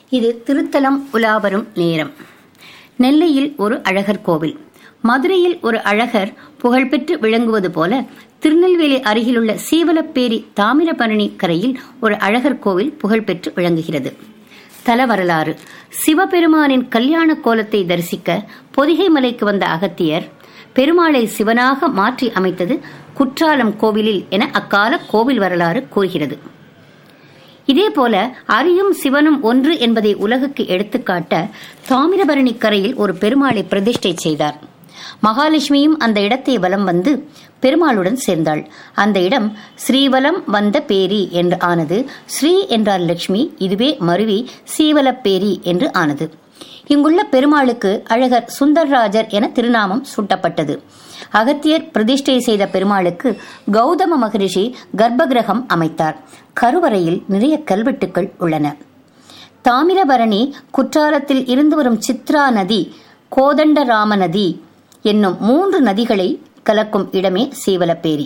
இது திருத்தலம் உலாவரும் நேரம் நெல்லையில் ஒரு அழகர் கோவில் மதுரையில் ஒரு அழகர் புகழ்பெற்று விளங்குவது போல திருநெல்வேலி அருகிலுள்ள சீவலப்பேரி தாமிரபரணி கரையில் ஒரு அழகர் கோவில் புகழ்பெற்று விளங்குகிறது தல வரலாறு சிவபெருமானின் கல்யாண கோலத்தை தரிசிக்க பொதிகை மலைக்கு வந்த அகத்தியர் பெருமாளை சிவனாக மாற்றி அமைத்தது குற்றாலம் கோவிலில் என அக்கால கோவில் வரலாறு கூறுகிறது இதேபோல அரியும் சிவனும் ஒன்று என்பதை உலகுக்கு எடுத்துக்காட்ட தாமிரபரணி கரையில் ஒரு பெருமாளை பிரதிஷ்டை செய்தார் மகாலட்சுமியும் அந்த இடத்தை வலம் வந்து பெருமாளுடன் சேர்ந்தாள் அந்த இடம் ஸ்ரீவலம் வந்த பேரி என்று ஆனது ஸ்ரீ என்றால் லட்சுமி இதுவே மருவி சீவலப்பேரி என்று ஆனது இங்குள்ள பெருமாளுக்கு அழகர் சுந்தர்ராஜர் என திருநாமம் சூட்டப்பட்டது அகத்தியர் பிரதிஷ்டை செய்த பெருமாளுக்கு கௌதம மகரிஷி கர்ப்பகிரகம் அமைத்தார் கருவறையில் நிறைய கல்வெட்டுக்கள் உள்ளன தாமிரபரணி குற்றாலத்தில் இருந்து வரும் சித்ரா நதி கோதண்டராம நதி என்னும் மூன்று நதிகளை கலக்கும் இடமே சீவலப்பேரி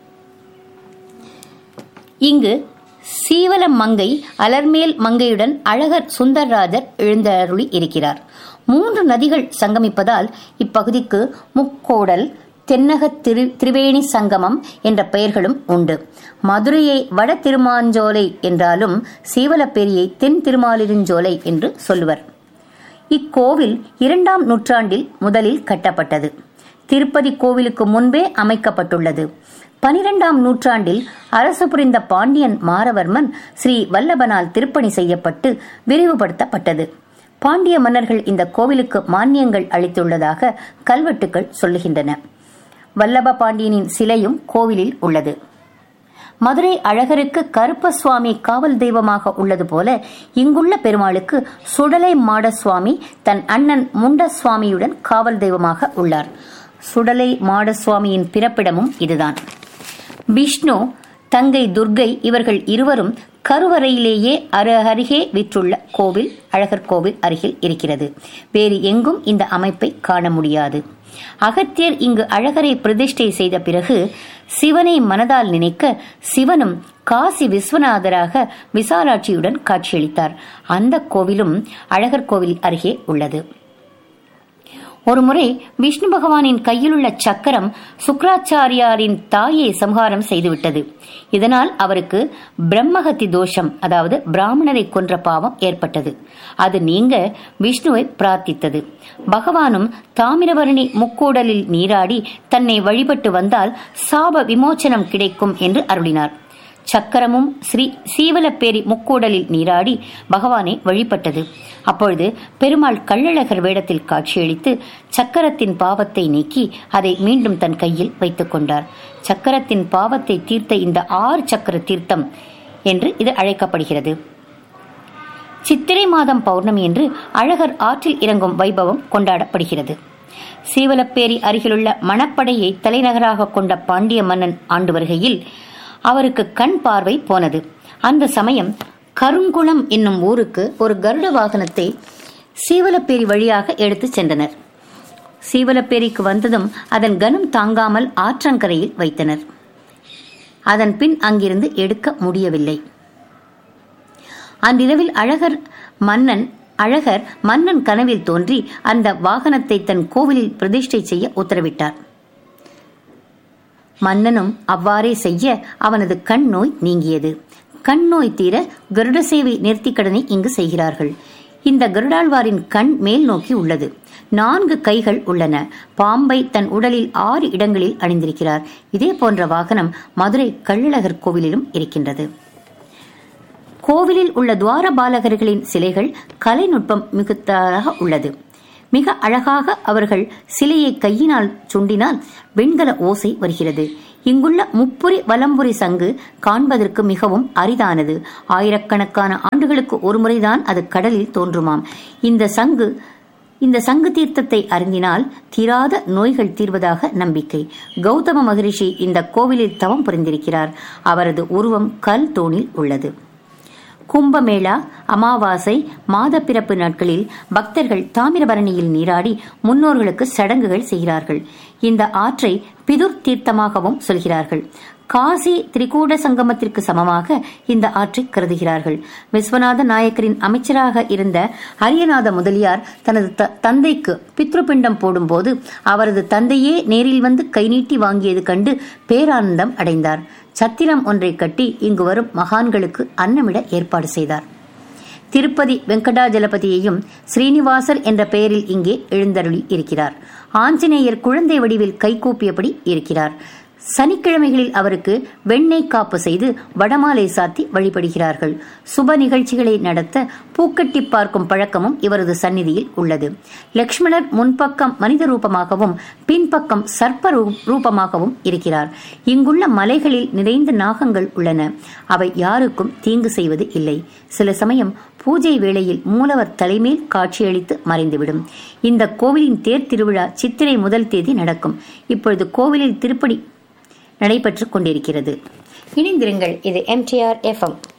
இங்கு சீவலம் மங்கை அலர்மேல் மங்கையுடன் அழகர் சுந்தர்ராஜர் எழுந்தருளி இருக்கிறார் மூன்று நதிகள் சங்கமிப்பதால் இப்பகுதிக்கு முக்கோடல் தென்னக திரு திரிவேணி சங்கமம் என்ற பெயர்களும் உண்டு மதுரையை வட திருமாஞ்சோலை என்றாலும் சீவலப்பேரியை தென் திருமாலிருஞ்சோலை என்று சொல்லுவர் இக்கோவில் இரண்டாம் நூற்றாண்டில் முதலில் கட்டப்பட்டது திருப்பதி கோவிலுக்கு முன்பே அமைக்கப்பட்டுள்ளது பனிரெண்டாம் நூற்றாண்டில் அரசு புரிந்த பாண்டியன் மாரவர்மன் ஸ்ரீ வல்லபனால் திருப்பணி செய்யப்பட்டு விரிவுபடுத்தப்பட்டது பாண்டிய மன்னர்கள் இந்த கோவிலுக்கு மானியங்கள் அளித்துள்ளதாக கல்வெட்டுக்கள் சொல்லுகின்றன வல்லப பாண்டியனின் சிலையும் கோவிலில் உள்ளது மதுரை அழகருக்கு கருப்ப சுவாமி காவல் தெய்வமாக உள்ளது போல இங்குள்ள பெருமாளுக்கு சுடலை மாட சுவாமி தன் அண்ணன் முண்ட சுவாமியுடன் காவல் தெய்வமாக உள்ளார் சுடலை மாட சுவாமியின் பிறப்பிடமும் இதுதான் விஷ்ணு தங்கை துர்கை இவர்கள் இருவரும் கருவறையிலேயே அருகே விற்றுள்ள கோவில் அழகர் கோவில் அருகில் இருக்கிறது வேறு எங்கும் இந்த அமைப்பை காண முடியாது அகத்தியர் இங்கு அழகரை பிரதிஷ்டை செய்த பிறகு சிவனை மனதால் நினைக்க சிவனும் காசி விஸ்வநாதராக விசாலாட்சியுடன் காட்சியளித்தார் அந்த கோவிலும் அழகர் கோவில் அருகே உள்ளது ஒருமுறை விஷ்ணு பகவானின் கையிலுள்ள சக்கரம் சுக்கராச்சாரியாரின் தாயை சம்ஹாரம் செய்துவிட்டது இதனால் அவருக்கு பிரம்மஹத்தி தோஷம் அதாவது பிராமணரை கொன்ற பாவம் ஏற்பட்டது அது நீங்க விஷ்ணுவை பிரார்த்தித்தது பகவானும் தாமிரபரணி முக்கூடலில் நீராடி தன்னை வழிபட்டு வந்தால் சாப விமோச்சனம் கிடைக்கும் என்று அருளினார் சக்கரமும் ஸ்ரீ சீவலப்பேரி முக்கூடலில் நீராடி பகவானை வழிபட்டது அப்பொழுது பெருமாள் கள்ளழகர் வேடத்தில் காட்சியளித்து சக்கரத்தின் பாவத்தை நீக்கி அதை மீண்டும் தன் கையில் வைத்துக் கொண்டார் சக்கரத்தின் பாவத்தை தீர்த்த இந்த ஆறு சக்கர தீர்த்தம் என்று இது அழைக்கப்படுகிறது சித்திரை மாதம் பௌர்ணமி என்று அழகர் ஆற்றில் இறங்கும் வைபவம் கொண்டாடப்படுகிறது சீவலப்பேரி அருகிலுள்ள மணப்படையை தலைநகராக கொண்ட பாண்டிய மன்னன் ஆண்டு வருகையில் அவருக்கு கண் பார்வை போனது அந்த சமயம் கருங்குளம் என்னும் ஊருக்கு ஒரு கருட வாகனத்தை சீவலப்பேரி வழியாக எடுத்துச் சென்றனர் சீவலப்பேரிக்கு வந்ததும் அதன் கனம் தாங்காமல் ஆற்றங்கரையில் வைத்தனர் அதன் பின் அங்கிருந்து எடுக்க முடியவில்லை அன்றிரவில் அழகர் மன்னன் அழகர் மன்னன் கனவில் தோன்றி அந்த வாகனத்தை தன் கோவிலில் பிரதிஷ்டை செய்ய உத்தரவிட்டார் மன்னனும் அவ்வாறே செய்ய அவனது கண் நோய் நீங்கியது கண் நோய் தீர கருட சேவை நேர்த்திக்கடனை இங்கு செய்கிறார்கள் இந்த கருடாழ்வாரின் கண் மேல் நோக்கி உள்ளது நான்கு கைகள் உள்ளன பாம்பை தன் உடலில் ஆறு இடங்களில் அணிந்திருக்கிறார் இதே போன்ற வாகனம் மதுரை கள்ளழகர் கோவிலிலும் இருக்கின்றது கோவிலில் உள்ள துவார பாலகர்களின் சிலைகள் கலைநுட்பம் மிகுத்ததாக உள்ளது மிக அழகாக அவர்கள் சிலையை கையினால் சுண்டினால் வெண்கல ஓசை வருகிறது இங்குள்ள முப்புரி வலம்புரி சங்கு காண்பதற்கு மிகவும் அரிதானது ஆயிரக்கணக்கான ஆண்டுகளுக்கு ஒருமுறைதான் அது கடலில் தோன்றுமாம் இந்த சங்கு இந்த சங்கு தீர்த்தத்தை அருந்தினால் தீராத நோய்கள் தீர்வதாக நம்பிக்கை கௌதம மகரிஷி இந்த கோவிலில் தவம் புரிந்திருக்கிறார் அவரது உருவம் கல் தூணில் உள்ளது கும்பமேளா அமாவாசை மாத பிறப்பு நாட்களில் பக்தர்கள் தாமிரபரணியில் நீராடி முன்னோர்களுக்கு சடங்குகள் செய்கிறார்கள் இந்த ஆற்றை பிதுர் தீர்த்தமாகவும் சொல்கிறார்கள் காசி திரிகூட சங்கமத்திற்கு சமமாக இந்த ஆற்றை கருதுகிறார்கள் விஸ்வநாத நாயக்கரின் அமைச்சராக இருந்த அரியநாத முதலியார் தனது த- தந்தைக்கு பித்ருபிண்டம் போடும்போது அவரது தந்தையே நேரில் வந்து கை நீட்டி வாங்கியது கண்டு பேரானந்தம் அடைந்தார் சத்திரம் ஒன்றை கட்டி இங்கு வரும் மகான்களுக்கு அன்னமிட ஏற்பாடு செய்தார் திருப்பதி வெங்கடாஜலபதியையும் ஸ்ரீனிவாசர் என்ற பெயரில் இங்கே எழுந்தருளி இருக்கிறார் ஆஞ்சநேயர் குழந்தை வடிவில் கைகூப்பியபடி இருக்கிறார் சனிக்கிழமைகளில் அவருக்கு வெண்ணெய் காப்பு செய்து வடமாலை சாத்தி வழிபடுகிறார்கள் சுப நிகழ்ச்சிகளை நடத்த பூக்கட்டி பார்க்கும் பழக்கமும் இவரது சந்நிதியில் உள்ளது லக்ஷ்மணர் முன்பக்கம் மனித ரூபமாகவும் பின்பக்கம் சர்ப்ப ரூ- ரூபமாகவும் இருக்கிறார் இங்குள்ள மலைகளில் நிறைந்த நாகங்கள் உள்ளன அவை யாருக்கும் தீங்கு செய்வது இல்லை சில சமயம் பூஜை வேளையில் மூலவர் தலைமேல் காட்சியளித்து மறைந்துவிடும் இந்த கோவிலின் தேர் திருவிழா சித்திரை முதல் தேதி நடக்கும் இப்பொழுது கோவிலில் திருப்படி நடைபெற்றுக் கொண்டிருக்கிறது இணைந்திருங்கள் இது எம்டிஆர் எஃப்எம்